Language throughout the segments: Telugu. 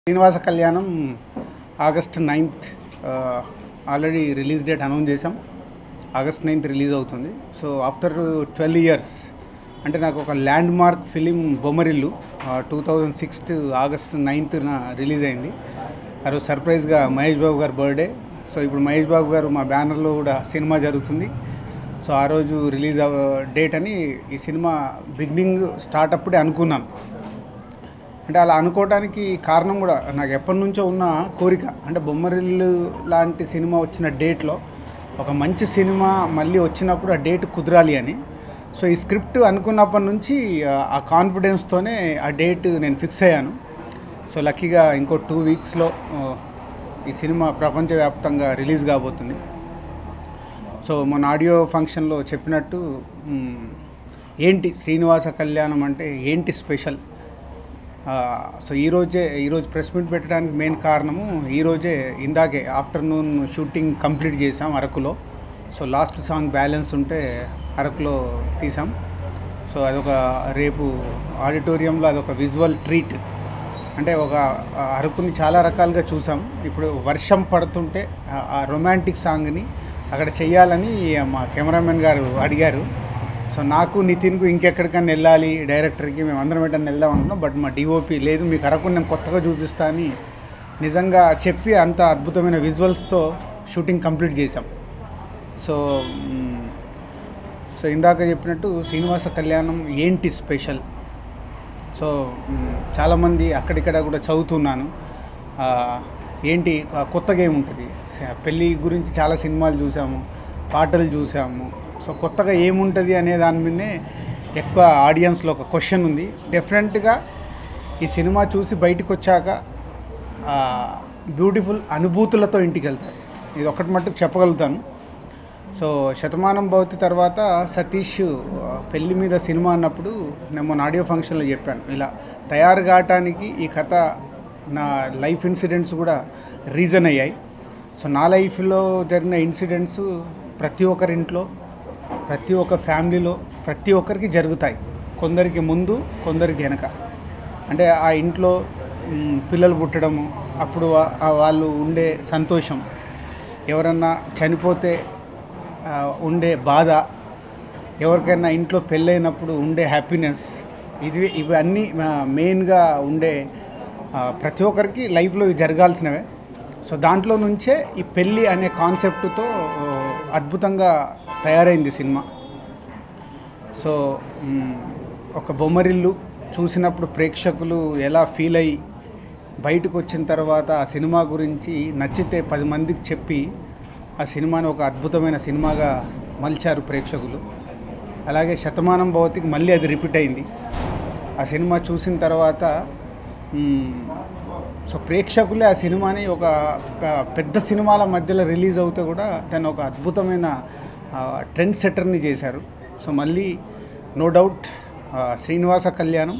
Srinivasa Kalyanam August ninth already release date announce చేసాం ఆగస్ట్ నైన్త్ రిలీజ్ అవుతుంది సో ఆఫ్టర్ ట్వెల్వ్ ఇయర్స్ అంటే నాకు ఒక landmark film Bommarillu two thousand six August నైన్త్న రిలీజ్ అయింది ఆ రోజు సర్ప్రైజ్గా మహేష్ బాబు గారి బర్త్డే సో ఇప్పుడు మహేష్ బాబు గారు మా బ్యానర్లో కూడా సినిమా జరుగుతుంది సో ఆ రోజు రిలీజ్ డేట్ అని ఈ సినిమా బిగినింగ్ స్టార్ట్ అప్పుడే అనుకున్నాను అంటే అలా అనుకోవడానికి కారణం కూడా నాకు ఎప్పటి నుంచో ఉన్న కోరిక అంటే బొమ్మరిల్లు లాంటి సినిమా వచ్చిన డేట్లో ఒక మంచి సినిమా మళ్ళీ వచ్చినప్పుడు ఆ డేట్ కుదరాలి అని సో ఈ స్క్రిప్ట్ అనుకున్నప్పటి నుంచి ఆ- ఆ కాన్ఫిడెన్స్తోనే ఆ డేట్ నేను ఫిక్స్ అయ్యాను సో లక్కీగా ఇంకో టూ వీక్స్లో ఈ సినిమా ప్రపంచవ్యాప్తంగా రిలీజ్ కాబోతుంది సో మన ఆడియో ఫంక్షన్లో చెప్పినట్టు మ్, ఏంటి శ్రీనివాస కళ్యాణం అంటే ఏంటి స్పెషల్ ఆ, సో ఈరోజే ఈరోజు ప్రెస్ మీట్ పెట్టడానికి మెయిన్ కారణము ఈరోజే ఇందాకే ఆఫ్టర్నూన్ షూటింగ్ కంప్లీట్ చేసాం అరకులో సో లాస్ట్ సాంగ్ బ్యాలెన్స్ ఉంటే అరకులో తీసాం సో అదొక రేపు ఆడిటోరియంలో అదొక విజువల్ ట్రీట్ అంటే ఒక ఆ అరకుని చాలా రకాలుగా చూసాం ఇప్పుడు వర్షం పడుతుంటే ఆ- ఆ రొమాంటిక్ సాంగ్ని అక్కడ చెయ్యాలని మా కెమెరామెన్ గారు అడిగారు సో నాకు నితిన్కు ఇంకెక్కడికన్నా వెళ్ళాలి డైరెక్టర్కి మేము అందరం ఎటన్నా వెళ్దాం అనుకున్నాం బట్ మా డిఓపి లేదు మీకు అరకు నేను కొత్తగా చూపిస్తా అని నిజంగా చెప్పి అంత అద్భుతమైన విజువల్స్తో షూటింగ్ కంప్లీట్ చేసాం సో మ్, సో ఇందాక చెప్పినట్టు శ్రీనివాస కళ్యాణం ఏంటి స్పెషల్ సో మ్, చాలామంది అక్కడిక్కడ కూడా చదువుతున్నాను ఆ, ఏంటి ఆ, కొత్తగా ఏముంటుంది స- పెళ్ళి గురించి చాలా సినిమాలు చూసాము పాటలు చూసాము సో కొత్తగా ఏముంటుంది అనే దాని మీదనే ఎక్కువ ఆడియన్స్లో ఒక క్వశ్చన్ ఉంది డెఫినెట్గా ఈ సినిమా చూసి బయటకు వచ్చాక బ్యూటిఫుల్ అనుభూతులతో ఇంటికి వెళ్తారు ఇది ఒకటి మట్టుకు చెప్పగలుగుతాను సో శతమానం భవతి తర్వాత సతీష్ ఆ, పెళ్లి మీద సినిమా అన్నప్పుడు నేను మొన్న ఆడియో ఫంక్షన్లో చెప్పాను ఇలా తయారు కావటానికి ఈ కథ నా లైఫ్ ఇన్సిడెంట్స్ కూడా రీజన్ అయ్యాయి సో నా లైఫ్లో జరిగిన ఇన్సిడెంట్స్ ప్రతి ఒక్కరి ఇంట్లో ప్రతి ఒక్క ఫ్యామిలీలో ప్రతి ఒక్కరికి జరుగుతాయి కొందరికి ముందు కొందరికి వెనక అంటే ఆ ఇంట్లో మ్, పిల్లలు పుట్టడము అప్పుడు వా- ఆ వాళ్ళు ఉండే సంతోషం ఎవరన్నా చనిపోతే ఆ, ఉండే బాధ ఎవరికైనా ఇంట్లో పెళ్ళైనప్పుడు ఉండే హ్యాపీనెస్ ఇది ఇవన్నీ మెయిన్గా ఉండే ఆ, ప్రతి ఒక్కరికి లైఫ్లో ఇవి జరగాల్సినవే సో దాంట్లో నుంచే ఈ పెళ్ళి అనే కాన్సెప్ట్తో ఆ, అద్భుతంగా తయారైంది సినిమా సో మ్, ఒక బొమ్మరిల్లు చూసినప్పుడు ప్రేక్షకులు ఎలా ఫీల్ అయ్యి బయటకు వచ్చిన తర్వాత ఆ సినిమా గురించి నచ్చితే పది మందికి చెప్పి ఆ సినిమాని ఒక అద్భుతమైన సినిమాగా మలిచారు ప్రేక్షకులు అలాగే శతమానం భవతికి మళ్ళీ అది రిపీట్ అయింది ఆ సినిమా చూసిన తర్వాత మ్, సో ప్రేక్షకులే ఆ సినిమాని ఒక ఒక పెద్ద సినిమాల మధ్యలో రిలీజ్ అవుతే కూడా దాన్ని ఒక అద్భుతమైన ట్రెండ్ సెట్టర్ని చేశారు సో మళ్ళీ నో డౌట్ శ్రీనివాస కళ్యాణం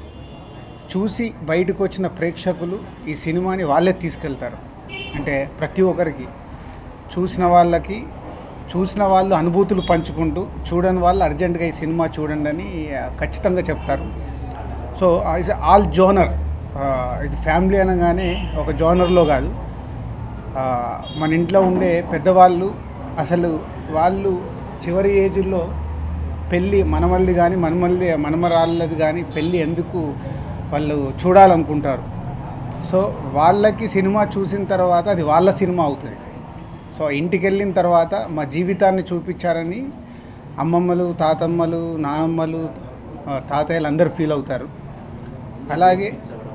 చూసి బయటకు వచ్చిన ప్రేక్షకులు ఈ సినిమాని వాళ్ళే తీసుకెళ్తారు అంటే ప్రతి ఒక్కరికి చూసిన వాళ్ళకి చూసిన వాళ్ళు అనుభూతులు పంచుకుంటూ చూడని వాళ్ళు అర్జెంటుగా ఈ సినిమా చూడండి అని ఆ, ఖచ్చితంగా చెప్తారు సో ఇస్ ఆల్ జోనర్ ఇది ఫ్యామిలీ అనగానే ఒక జోనర్లో కాదు ఆ, మన ఇంట్లో ఉండే పెద్దవాళ్ళు అసలు వాళ్ళు చివరి ఏజ్లో పెళ్ళి మనమల్ది కానీ మనమల్ది మనమరాళ్ళది కానీ పెళ్ళి ఎందుకు వాళ్ళు చూడాలనుకుంటారు సో వాళ్ళకి సినిమా చూసిన తర్వాత అది వాళ్ళ సినిమా అవుతుంది సో ఇంటికి వెళ్ళిన తర్వాత మా జీవితాన్ని చూపించారని అమ్మమ్మలు తాతమ్మలు నానమ్మలు ఆ, తాతయ్యలు అందరూ ఫీల్ అవుతారు అలాగే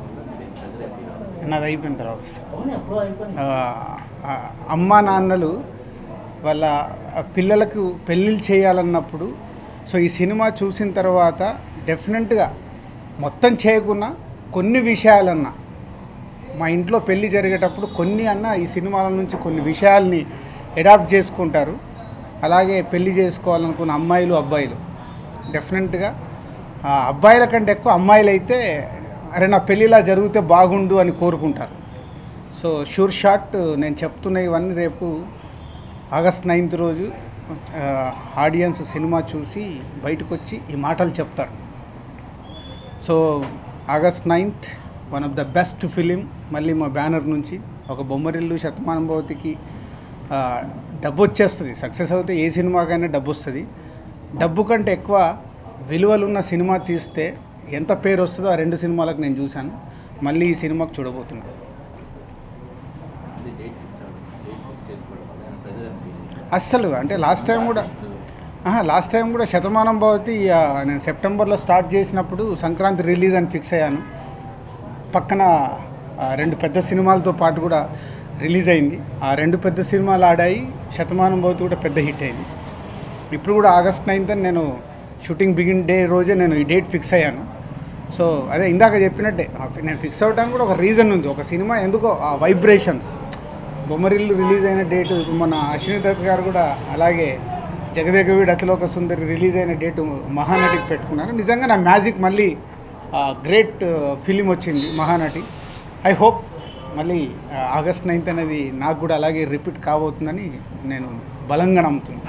నాది అయిపోయిన తర్వాత ఆ, ఆ, అమ్మా నాన్నలు వాళ్ళ పిల్లలకు పెళ్ళిళ్ళు చేయాలన్నప్పుడు సో ఈ సినిమా చూసిన తర్వాత డెఫినెట్గా మొత్తం చేయకున్నా కొన్ని విషయాలన్నా మా ఇంట్లో పెళ్లి జరిగేటప్పుడు కొన్ని అన్న ఈ సినిమాల నుంచి కొన్ని విషయాల్ని అడాప్ట్ చేసుకుంటారు అలాగే పెళ్లి చేసుకోవాలనుకున్న అమ్మాయిలు అబ్బాయిలు డెఫినెట్గా ఆ అబ్బాయిల కంటే ఎక్కువ అమ్మాయిలు అయితే అరే నా పెళ్ళిలా జరిగితే బాగుండు అని కోరుకుంటారు సో షూర్ షాట్ నేను చెప్తున్న ఇవన్నీ రేపు ఆగస్ట్ నైన్త్ రోజు ఆడియన్స్ సినిమా చూసి బయటకు వచ్చి ఈ మాటలు చెప్తారు so August ninth one of the best film మళ్ళీ మా బ్యానర్ నుంచి ఒక బొమ్మరిల్లు శతమానం భవతికి ఆ, డబ్బు వచ్చేస్తుంది సక్సెస్ అవుతే ఏ సినిమాకైనా డబ్బు వస్తుంది డబ్బు కంటే ఎక్కువ విలువలున్న సినిమా తీస్తే ఎంత పేరు వస్తుందో ఆ రెండు సినిమాలకు నేను చూశాను మళ్ళీ ఈ సినిమాకు చూడబోతున్నాను అది డేట్ ఫిక్స్ అవ్వడం డేట్ ఫిక్స్ చేసుకోవడం వల్ల ప్రెజర్ అనిపించింది అస్సలు అంటే లాస్ట్ టైం కూడా లాస్ట్ టైం కూడా శతమానం భవతి ఆ, నేను సెప్టెంబర్లో స్టార్ట్ చేసినప్పుడు సంక్రాంతి రిలీజ్ అని ఫిక్స్ అయ్యాను పక్కన ఆ, రెండు పెద్ద సినిమాలతో పాటు కూడా రిలీజ్ అయింది ఆ రెండు పెద్ద సినిమాలు ఆడాయి శతమానం భవతి కూడా పెద్ద హిట్ అయింది ఇప్పుడు కూడా ఆగస్ట్ నైన్త్ నేను షూటింగ్ బిగిన్ డే రోజే నేను ఈ డేట్ ఫిక్స్ అయ్యాను సో అదే ఇందాక చెప్పినట్టే ఆ ఫి- నేను ఫిక్స్ అవ్వడానికి కూడా ఒక రీజన్ ఉంది ఒక సినిమా ఎందుకో ఆ వైబ్రేషన్స్ బొమ్మరిల్లు రిలీజ్ అయిన డేటు ఇప్పుడు మన అశ్విని దత్ గారు కూడా అలాగే జగదేకవీడు అతిలోక సుందరి రిలీజ్ అయిన డేటు మహానటికి పెట్టుకున్నారు నిజంగా నా మ్యాజిక్ మళ్ళీ గ్రేట్ ఫిలిం వచ్చింది మహానటి ఐ హోప్ మళ్ళీ ఆ, ఆగస్ట్ నైన్త్ అనేది నాకు కూడా అలాగే రిపీట్ కాబోతుందని నేను బలంగా నమ్ముతున్నాను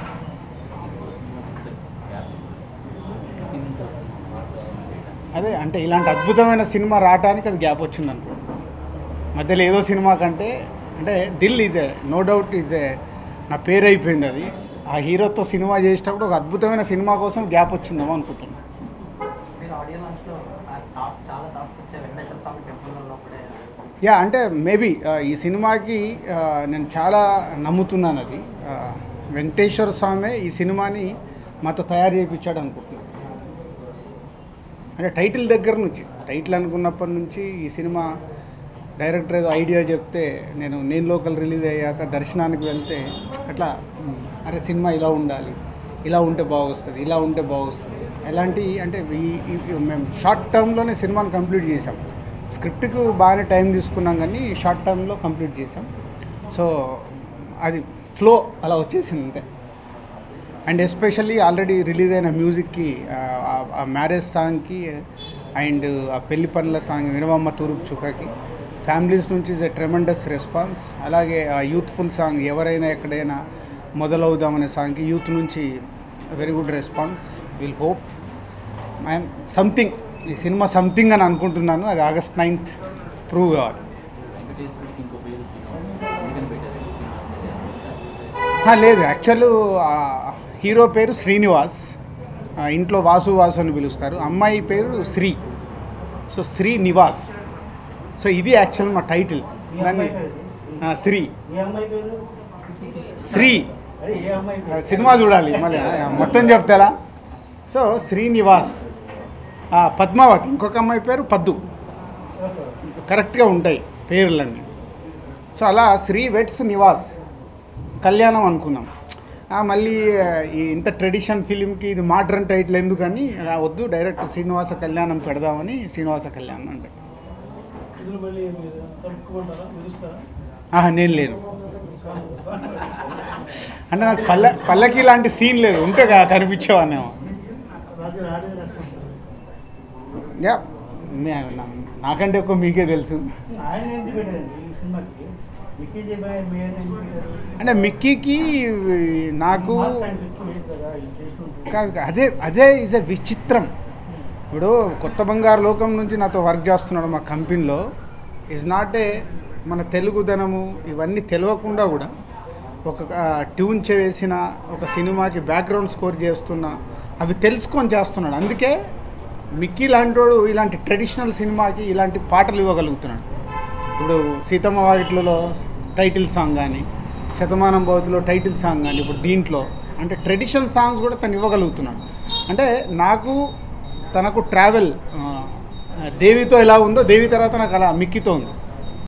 అదే అంటే ఇలాంటి అద్భుతమైన సినిమా రావడానికి అది గ్యాప్ వచ్చింది అనుకో మధ్యలో ఏదో సినిమా కంటే అంటే Dil is a no doubt is a నా పేరు అయిపోయింది అది ఆ హీరోతో సినిమా చేసేటప్పుడు ఒక అద్భుతమైన సినిమా కోసం గ్యాప్ వచ్చిందేమో అనుకుంటున్నాను మీరు ఆడియో లాంచ్లో ఆ థాట్స్ చాలా థాట్స్ వచ్చాయి వెంకటేశ్వర స్వామి టెంపుల్లో ఉన్నప్పుడే యా అంటే మేబీ ఈ సినిమాకి ఆ, నేను చాలా నమ్ముతున్నాను అది ఆ, వెంకటేశ్వర స్వామి ఈ సినిమాని మాతో తయారు చేయించాడు అనుకుంటున్నాను అంటే టైటిల్ దగ్గర నుంచి టైటిల్ అనుకున్నప్పటి నుంచి ఈ సినిమా డైరెక్టర్ ఏదో ఐడియా చెప్తే నేను నేను లోకల్ రిలీజ్ అయ్యాక దర్శనానికి వెళ్తే అట్లా "ఉమ్, అరే సినిమా ఇలా ఉండాలి ఇలా ఉంటే బాగొస్తుంది ఇలా ఉంటే బాగొస్తుంది ఎలాంటి అంటే ఈ- ఈ- మేము షార్ట్ టర్మ్లోనే సినిమాని కంప్లీట్ చేసాం స్క్రిప్ట్కి బాగానే టైం తీసుకున్నాం కానీ షార్ట్ టర్మ్లో కంప్లీట్ చేసాం సో అది ఫ్లో అలా వచ్చేసింది అంతే అండ్ ఎస్పెషల్లీ ఆల్రెడీ రిలీజ్ అయిన మ్యూజిక్కి ఆ మ్యారేజ్ సాంగ్కి అండ్ ఆ పెళ్లి పనుల సాంగ్ వినవమ్మ తూరుపు చుక్కకి ఫ్యామిలీస్ నుంచి ఇస్ ఎ ట్రెమెండస్ రెస్పాన్స్ అలాగే ఆ యూత్ఫుల్ సాంగ్ ఎవరైనా ఎక్కడైనా మొదలవుదామనే సాంగ్కి యూత్ నుంచి very good response will hope I'm something ఈ సినిమా సంథింగ్ అని అనుకుంటున్నాను అది ఆగస్ట్ నైన్త్ ప్రూవ్ కావాలి వెంకటేశ్వరుడికి ఇంకో పేరు శ్రీనివాస్ ఎందుకని పెట్టారు ఆ, లేదు యాక్చువల్ హీరో పేరు శ్రీనివాస్ ఆ, ఇంట్లో వాసు వాసు అని పిలుస్తారు అమ్మాయి పేరు Sri so Srinivas so ఇది యాక్చువల్ మా టైటిల్ దాన్ని ఆ, శ్రీ ఏ అమ్మాయి పేరు శ్రీ అదే ఏ అమ్మాయి ఆ, సినిమా చూడాలి మళ్ళీ ఆ, మొత్తం చెప్తారా సో శ్రీనివాస్ ఆ, పద్మావతి ఇంకొక అమ్మాయి పేరు పద్దు కరెక్ట్గా ఉంటాయి పేర్లన్నీ సో అలా శ్రీ వెట్స్ నివాస్ కళ్యాణం అనుకున్నాం ఆ, మళ్ళీ ఆ, ఈ ఇంత ట్రెడిషన్ ఫిలింకి ఇది మోడ్రన్ టైటిల్ ఎందుకని ఆ, వద్దు డైరెక్ట్ శ్రీనివాస కళ్యాణం పెడదామని శ్రీనివాస కళ్యాణం అంటే ఇల్లు మళ్ళీ మీరు కలుపుకుంటారా పిలుస్తారా ఆహా నేను లేను అంటే నాకు పల్ల పల్లకి లాంటి సీన్ లేదు ఉంటే కా- కనిపించేవాన్నేమో రాజు ఆడియో రెస్పాన్స్ యా మే- నా- నాకంటే ఎక్కువ మీకే తెలుసు ఆయన ఎందుకు పెట్టారండి ఈ సినిమాకి విక్కీ జయబాయ్ మీరు ఎందుకు పెట్టారు అంటే మిక్కీకి నాకు మార్క్ అండ్ విక్కీ లేదు కదా ఇది చేస్తుంటే కాదు కాదు, అదే అదే ఇస్ ఎ విచిత్రం ఇప్పుడు కొత్త బంగారు లోకం నుంచి నాతో వర్క్ చేస్తున్నాడు మా కంపెనీలో ఇస్ నాట్ ఏ మన తెలుగుదనము ఇవన్నీ తెలియకుండా కూడా ఒక ట్యూన్ చేసిన ఒక సినిమాకి బ్యాక్గ్రౌండ్ స్కోర్ చేస్తున్నా అవి తెలుసుకొని చేస్తున్నాడు అందుకే మిక్కీ లాంటోడు ఇలాంటి ట్రెడిషనల్ సినిమాకి ఇలాంటి పాటలు ఇవ్వగలుగుతున్నాడు ఇప్పుడు సీతమ్మ వాకిట్లలో టైటిల్ సాంగ్ కానీ శతమానం భవతిలో టైటిల్ సాంగ్ కానీ ఇప్పుడు దీంట్లో అంటే ట్రెడిషనల్ సాంగ్స్ కూడా తను ఇవ్వగలుగుతున్నాడు అంటే నాకు తనకు ట్రావెల్ దేవితో ఎలా ఉందో దేవి తర్వాత నాకు అలా మిక్కితో ఉంది